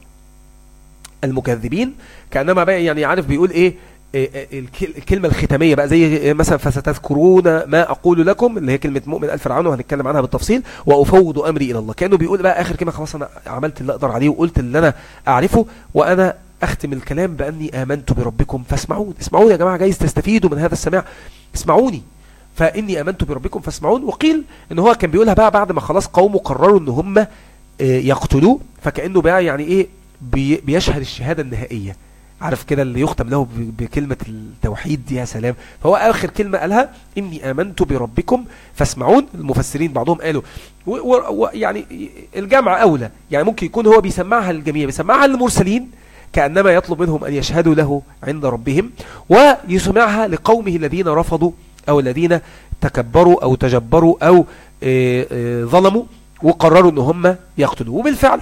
المكذبين كأنما بقى يعني عارف بيقول ايه الكلمة الختامية بقى زي مثلا فستذكرون ما أقول لكم اللي هي كلمة مؤمن ألف فرعون وهنتكلم عنها بالتفصيل وأفوض أمري إلى الله كأنه بيقول بقى آخر كلمة خلاص أنا عملت اللي أقدر عليه وقلت اللي أنا أعرفه وأنا أختم الكلام بأني آمنت بربكم فاسمعون اسمعوني يا جماعة جايز تستفيدوا من هذا السماع اسمعوني فإني آمنت بربكم فاسمعون وقيل إن هو كان بيقولها بقى بعد ما خلاص قومه قرروا إن هم يقتلوه فكأنه بقى يعني إيه بيشهد الشهادة النهائية عارف كده اللي يختم له بكلمة التوحيد دي يا سلام فهو آخر كلمة قالها إني آمنت بربكم فاسمعون المفسرين بعضهم قالوا ويعني الجمع أولى يعني ممكن يكون هو بيسمعها للجميع بيسمعها للمرسلين كأنما يطلب منهم أن يشهدوا له عند ربهم ويسمعها لقومه الذين رفضوا أو الذين تكبروا أو تجبروا أو ظلموا وقرروا أن هم يقتلوا وبالفعل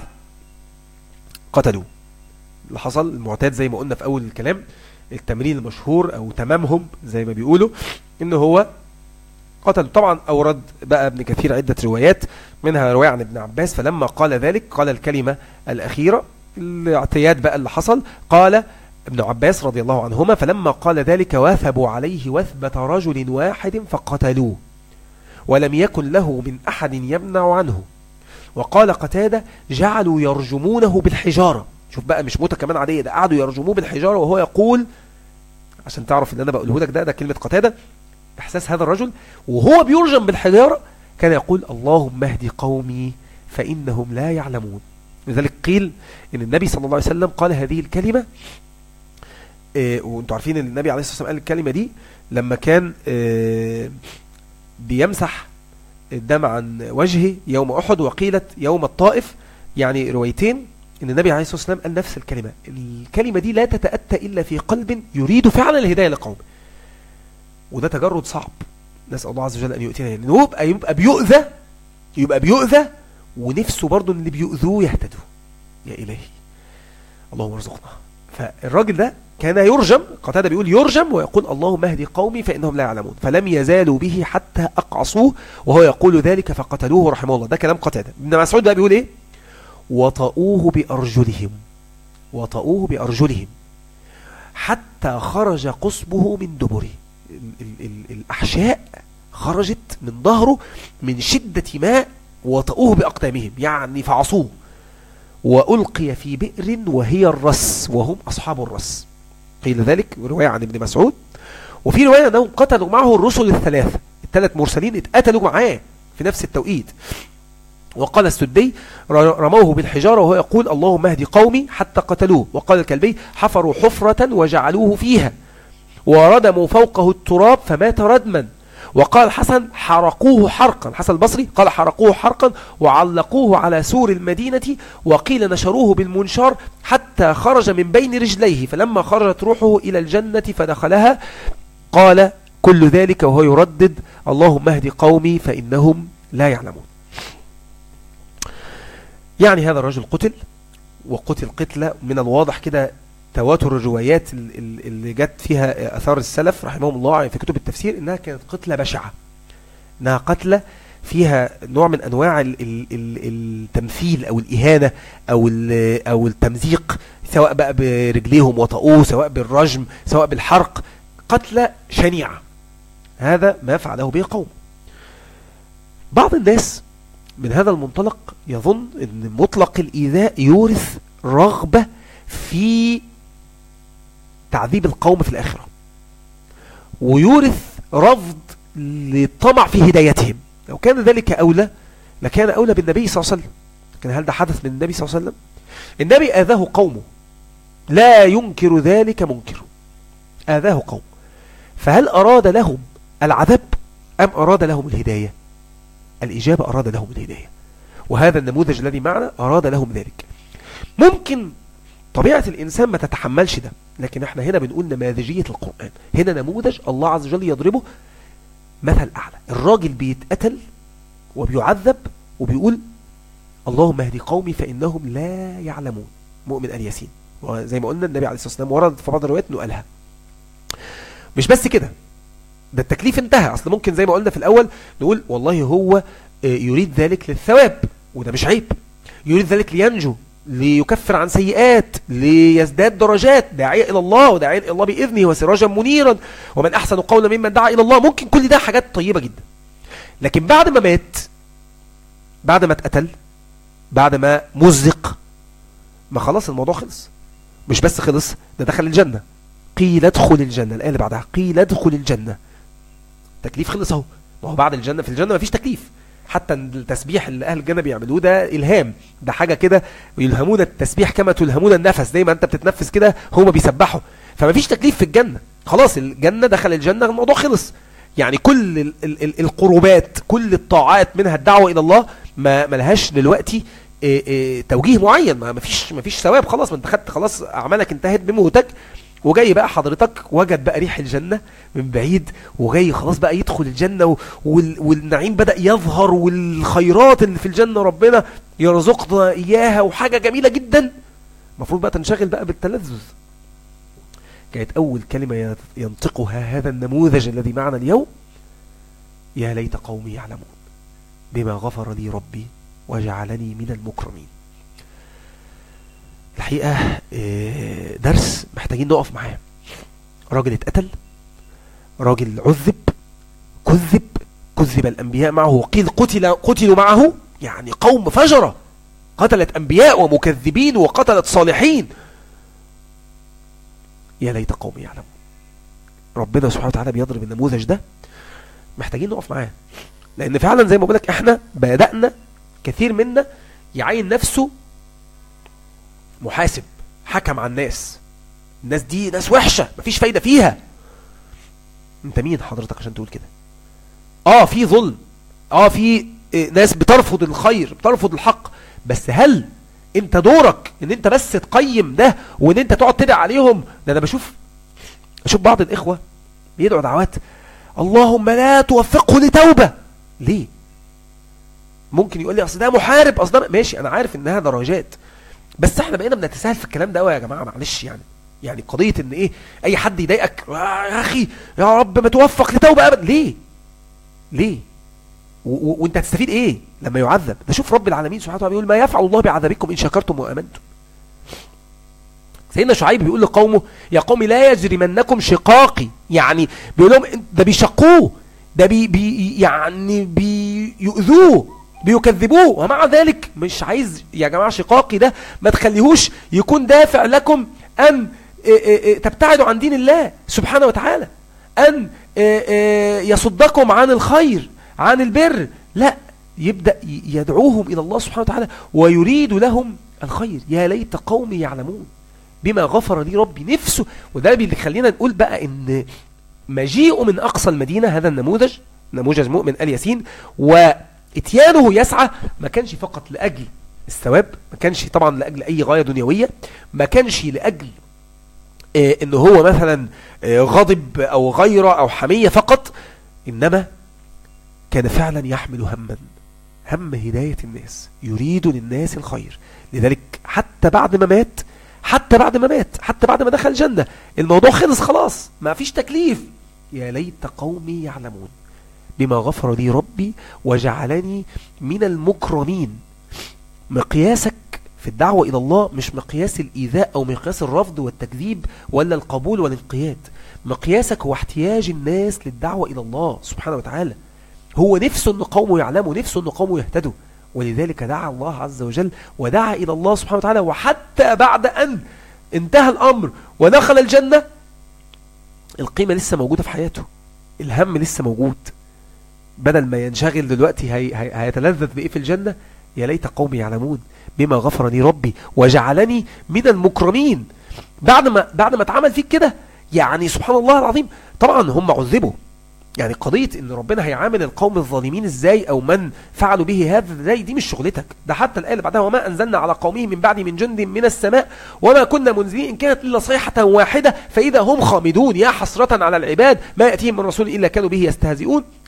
قتلوا اللي حصل المعتاد زي ما قلنا في أول الكلام التمرين المشهور أو تمامهم زي ما بيقولوا إن هو قتل طبعا أورد بقى ابن كثير عدة روايات منها رواية عن ابن عباس فلما قال ذلك قال الكلمة الأخيرة الاعتياد بقى اللي حصل قال ابن عباس رضي الله عنهما فلما قال ذلك وثبوا عليه وثبة رجل واحد فقتلوه ولم يكن له من أحد يمنع عنه وقال قتادة جعلوا يرجمونه بالحجارة شوف بقى مش موتة كمان عادية ده قعدوا يرجموه بالحجارة وهو يقول عشان تعرف ان انا بقوله لك ده ده كلمة قتادة احساس هذا الرجل وهو بيرجم بالحجارة كان يقول اللهم اهدي قومي فإنهم لا يعلمون لذلك قيل ان النبي صلى الله عليه وسلم قال هذه الكلمة اه وانتوا عارفين ان النبي عليه الصلاة والسلام قال الكلمة دي لما كان اه بيمسح الدم عن وجهه يوم أحد وقيلت يوم الطائف يعني روايتين ان النبي عليه الصلاة والسلام قال نفس الكلمة الكلمة دي لا تتأتى إلا في قلب يريد فعلا الهداية لقومه وده تجرد صعب نسأل الله عز وجل أن يؤتينا لأنه يبقى, يبقى بيؤذى يبقى بيؤذى ونفسه برضه ان اللي بيؤذوه يهتدوا يا إلهي اللهم ارزقنا فالراجل ده كان يرجم قتادة بيقول يرجم ويقول اللهم اهدي قومي فإنهم لا يعلمون فلم يزالوا به حتى أقعصوه وهو يقول ذلك فقتلوه رحمه الله ده كلام قتادة ابن مسعود بقى بيقول ايه وطؤوه بأرجلهم وطؤوه بأرجلهم حتى خرج قصبه من دبره ال ال الأحشاء خرجت من ظهره من شدة ماء وطؤوه بأقدامهم يعني فعصوه وألقي في بئر وهي الرس وهم أصحاب الرس قيل ذلك رواية عن ابن مسعود وفي رواية أنهم قتلوا معه الرسل الثلاثة الثلاث مرسلين اتقتلوا معاه في نفس التوقيت وقال السدي رموه بالحجارة وهو يقول اللهم اهدي قومي حتى قتلوه وقال الكلبي حفروا حفرة وجعلوه فيها وردموا فوقه التراب فمات ردما وقال حسن حرقوه حرقا حسن البصري قال حرقوه حرقا وعلقوه على سور المدينة وقيل نشروه بالمنشار حتى خرج من بين رجليه فلما خرجت روحه إلى الجنة فدخلها قال كل ذلك وهو يردد اللهم اهدي قومي فإنهم لا يعلمون يعني هذا الرجل قتل وقتل قتلة من الواضح كده تواتر الروايات اللي جت فيها أثار السلف رحمهم الله في كتب التفسير إنها كانت قتلة بشعة إنها قتلة فيها نوع من أنواع ال ال ال التمثيل أو الإهانة أو, أو التمزيق سواء بقى برجليهم وطؤوه سواء بالرجم سواء بالحرق قتلة شنيعة هذا ما فعله به قوم بعض الناس من هذا المنطلق يظن أن مطلق الإيذاء يورث رغبة في تعذيب القوم في الآخرة ويورث رفض للطمع في هدايتهم لو كان ذلك أولى لكان أولى بالنبي صلى الله عليه وسلم لكن هل ده حدث من النبي صلى الله عليه وسلم النبي آذاه قومه لا ينكر ذلك منكر آذاه قوم فهل أراد لهم العذاب أم أراد لهم الهداية الإجابة أراد لهم الهداية وهذا النموذج الذي معنا أراد لهم ذلك ممكن طبيعة الإنسان ما تتحملش ده لكن احنا هنا بنقول نماذجية القرآن هنا نموذج الله عز وجل يضربه مثل أعلى الراجل بيتقتل وبيعذب وبيقول اللهم اهدي قومي فإنهم لا يعلمون مؤمن آل ياسين وزي ما قلنا النبي عليه الصلاة والسلام ورد في بعض الروايات انه قالها مش بس كده ده التكليف انتهى اصل ممكن زي ما قلنا في الاول نقول والله هو يريد ذلك للثواب وده مش عيب يريد ذلك لينجو ليكفر عن سيئات ليزداد درجات داعية إلى الله وداعية إلى الله بإذنه وسراجا منيرا ومن أحسن قولا ممن دعا إلى الله ممكن كل ده حاجات طيبة جدا لكن بعد ما مات بعد ما اتقتل بعد ما مزق ما خلاص الموضوع خلص مش بس خلص ده دخل الجنة قيل ادخل الجنة الآية اللي بعدها قيل ادخل الجنة تكليف خلص اهو ما هو بعد الجنة في الجنة مفيش تكليف حتى التسبيح اللي أهل الجنة بيعملوه ده إلهام ده حاجة كده يلهمون التسبيح كما تلهمون النفس زي ما أنت بتتنفس كده هما بيسبحوا فمفيش تكليف في الجنة خلاص الجنة دخل الجنة الموضوع خلص يعني كل ال ال ال القربات كل الطاعات منها الدعوة إلى الله ما ملهاش دلوقتي إيه إيه توجيه معين ما فيش ما فيش ثواب خلاص ما انت خدت خلاص اعمالك انتهت بموتك وجاي بقى حضرتك وجد بقى ريح الجنة من بعيد وجاي خلاص بقى يدخل الجنة وال والنعيم بدأ يظهر والخيرات اللي في الجنة ربنا يرزقنا إياها وحاجة جميلة جدا المفروض بقى تنشغل بقى بالتلذذ كانت أول كلمة ينطقها هذا النموذج الذي معنا اليوم يا ليت قومي يعلمون بما غفر لي ربي وجعلني من المكرمين الحقيقة درس محتاجين نقف معاه راجل اتقتل راجل عذب كذب كذب الأنبياء معه وقيل قتل قتلوا معه يعني قوم فجرة قتلت أنبياء ومكذبين وقتلت صالحين يا ليت قوم يعلمون ربنا سبحانه وتعالى بيضرب النموذج ده محتاجين نقف معاه لأن فعلا زي ما بقولك احنا بدأنا كثير منا يعين نفسه محاسب حكم على الناس الناس دي ناس وحشة مفيش فايدة فيها انت مين حضرتك عشان تقول كده اه في ظلم اه في ناس بترفض الخير بترفض الحق بس هل انت دورك ان انت بس تقيم ده وان انت تقعد تدعي عليهم ده انا بشوف اشوف بعض الاخوة بيدعوا دعوات اللهم لا توفقه لتوبة ليه ممكن يقول لي اصل ده محارب اصل ده ماشي انا عارف انها درجات بس احنا بقينا بنتساهل في الكلام ده قوي يا جماعه معلش يعني يعني قضيه ان ايه اي حد يضايقك يا اخي يا رب ما توفق لتوبه ابدا ليه ليه وانت هتستفيد ايه لما يعذب ده شوف رب العالمين سبحانه وتعالى بيقول ما يفعل الله بعذابكم ان شكرتم وامنتم سيدنا شعيب بيقول لقومه يا قوم لا يجرمنكم شقاقي يعني بيقول لهم ده بيشقوه ده بي بي يعني بيؤذوه بيكذبوه ومع ذلك مش عايز يا جماعة شقاقي ده ما تخليهوش يكون دافع لكم أن تبتعدوا عن دين الله سبحانه وتعالى أن يصدكم عن الخير عن البر لا يبدأ يدعوهم إلى الله سبحانه وتعالى ويريد لهم الخير يا ليت قومي يعلمون بما غفر لي ربي نفسه وده اللي خلينا نقول بقى ان مجيئه من أقصى المدينة هذا النموذج نموذج مؤمن آل ياسين و اتيانه يسعى ما كانش فقط لأجل الثواب ما كانش طبعا لأجل أي غاية دنيوية ما كانش لأجل اه ان هو مثلا اه غضب أو غيرة أو حمية فقط إنما كان فعلا يحمل هما هم هداية الناس يريد للناس الخير لذلك حتى بعد ما مات حتى بعد ما مات حتى بعد ما دخل الجنة الموضوع خلص خلاص ما فيش تكليف يا ليت قومي يعلمون بما غفر لي ربي وجعلني من المكرمين مقياسك في الدعوة إلى الله مش مقياس الإيذاء أو مقياس الرفض والتكذيب ولا القبول والانقياد مقياسك هو احتياج الناس للدعوة إلى الله سبحانه وتعالى هو نفسه أن قومه يعلموا نفسه أن قومه يهتدوا ولذلك دعا الله عز وجل ودعا إلى الله سبحانه وتعالى وحتى بعد أن انتهى الأمر ودخل الجنة القيمة لسه موجودة في حياته الهم لسه موجود بدل ما ينشغل دلوقتي هي هي هيتلذذ بإيه في الجنة يا ليت قومي يعلمون بما غفر لي ربي وجعلني من المكرمين بعد ما بعد ما اتعمل فيك كده يعني سبحان الله العظيم طبعا هم عذبوا يعني قضية ان ربنا هيعامل القوم الظالمين ازاي او من فعلوا به هذا ازاي دي مش شغلتك ده حتى الآية اللي بعدها وما أنزلنا على قومه من بعد من جند من السماء وما كنا منزلين إن كانت إلا صيحة واحدة فإذا هم خامدون يا حسرة على العباد ما يأتيهم من رسول إلا كانوا به يستهزئون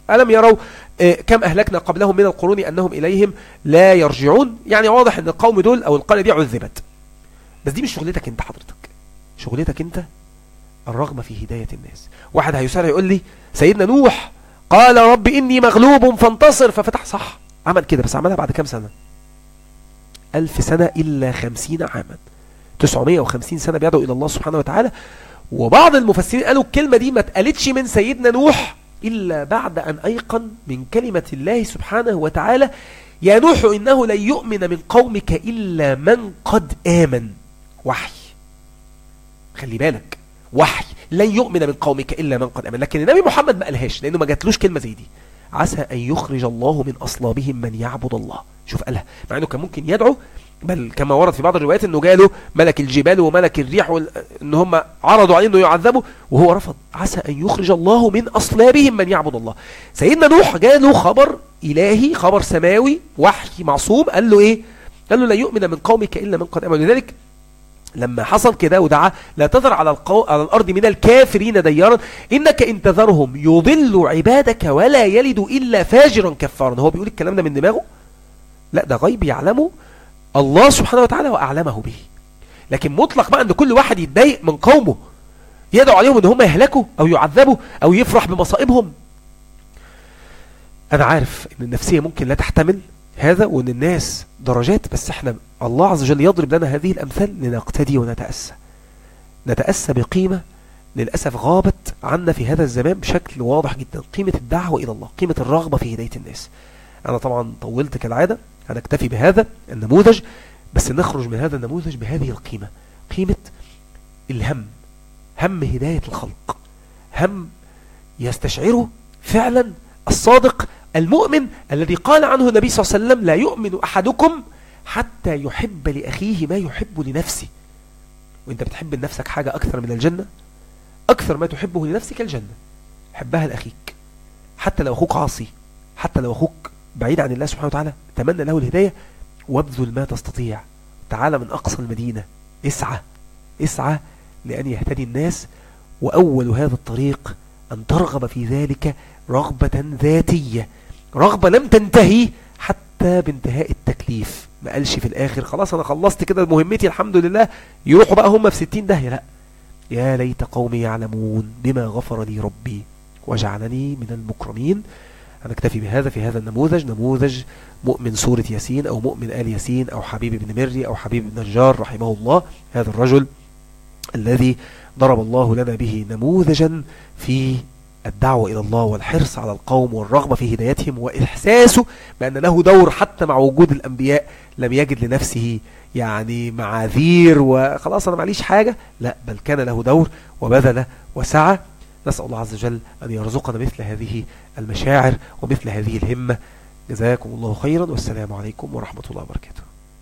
ألم يروا آه، كم أهلكنا قبلهم من القرون أنهم إليهم لا يرجعون يعني واضح أن القوم دول أو القرية دي عذبت بس دي مش شغلتك أنت حضرتك شغلتك أنت الرغبة في هداية الناس واحد هيسأل يقول لي سيدنا نوح قال رب إني مغلوب فانتصر ففتح صح عمل كده بس عملها بعد كام سنة ألف سنة إلا خمسين عاما 950 سنة بيدعو إلى الله سبحانه وتعالى وبعض المفسرين قالوا الكلمة دي ما اتقالتش من سيدنا نوح إلا بعد أن أيقن من كلمة الله سبحانه وتعالى يا نوح إنه لن يؤمن من قومك إلا من قد آمن وحي خلي بالك وحي لن يؤمن من قومك إلا من قد آمن لكن النبي محمد ما قالهاش لأنه ما جاتلوش كلمة زي دي عسى أن يخرج الله من أصلابهم من يعبد الله شوف قالها مع أنه كان ممكن يدعو بل كما ورد في بعض الروايات أنه جاله ملك الجبال وملك الريح وال... أن هم عرضوا عليه أنه يعذبوا وهو رفض عسى أن يخرج الله من أصلابهم من يعبد الله سيدنا نوح جاله خبر إلهي خبر سماوي وحي معصوم قال له إيه قال له لا يؤمن من قومك إلا من قد أمن لذلك لما حصل كده ودعا لا تذر على, القو... على الأرض من الكافرين ديارا إنك إن تذرهم يضل عبادك ولا يلد إلا فاجرا كفارا هو بيقول الكلام ده من دماغه لا ده غيب يعلمه الله سبحانه وتعالى وأعلمه به لكن مطلق بقى أن كل واحد يتضايق من قومه يدعو عليهم أن هم يهلكوا أو يعذبوا أو يفرح بمصائبهم أنا عارف أن النفسية ممكن لا تحتمل هذا وأن الناس درجات بس احنا الله عز وجل يضرب لنا هذه الأمثال لنقتدي ونتأسى نتأسى بقيمة للأسف غابت عنا في هذا الزمان بشكل واضح جدا قيمة الدعوة إلى الله قيمة الرغبة في هداية الناس أنا طبعا طولت كالعادة هنكتفي بهذا النموذج بس نخرج من هذا النموذج بهذه القيمة قيمة الهم هم هداية الخلق هم يستشعره فعلا الصادق المؤمن الذي قال عنه النبي صلى الله عليه وسلم لا يؤمن أحدكم حتى يحب لأخيه ما يحب لنفسه وانت بتحب لنفسك حاجة أكثر من الجنة أكثر ما تحبه لنفسك الجنة حبها لأخيك حتى لو أخوك عاصي حتى لو أخوك بعيد عن الله سبحانه وتعالى تمنى له الهداية وابذل ما تستطيع تعال من أقصى المدينة اسعى اسعى لأن يهتدي الناس وأول هذا الطريق أن ترغب في ذلك رغبة ذاتية رغبة لم تنتهي حتى بانتهاء التكليف ما قالش في الآخر خلاص أنا خلصت كده مهمتي الحمد لله يروحوا بقى هم في ستين داهية لا يا ليت قومي يعلمون بما غفر لي ربي وجعلني من المكرمين هنكتفي بهذا في هذا النموذج نموذج مؤمن سورة ياسين أو مؤمن آل ياسين أو حبيب بن مري أو حبيب بن نجار رحمه الله هذا الرجل الذي ضرب الله لنا به نموذجا في الدعوة إلى الله والحرص على القوم والرغبة في هدايتهم وإحساسه بأن له دور حتى مع وجود الأنبياء لم يجد لنفسه يعني معاذير وخلاص أنا معليش حاجة لا بل كان له دور وبذل وسعى نسأل الله عز وجل أن يرزقنا مثل هذه المشاعر ومثل هذه الهمة جزاكم الله خيرا والسلام عليكم ورحمة الله وبركاته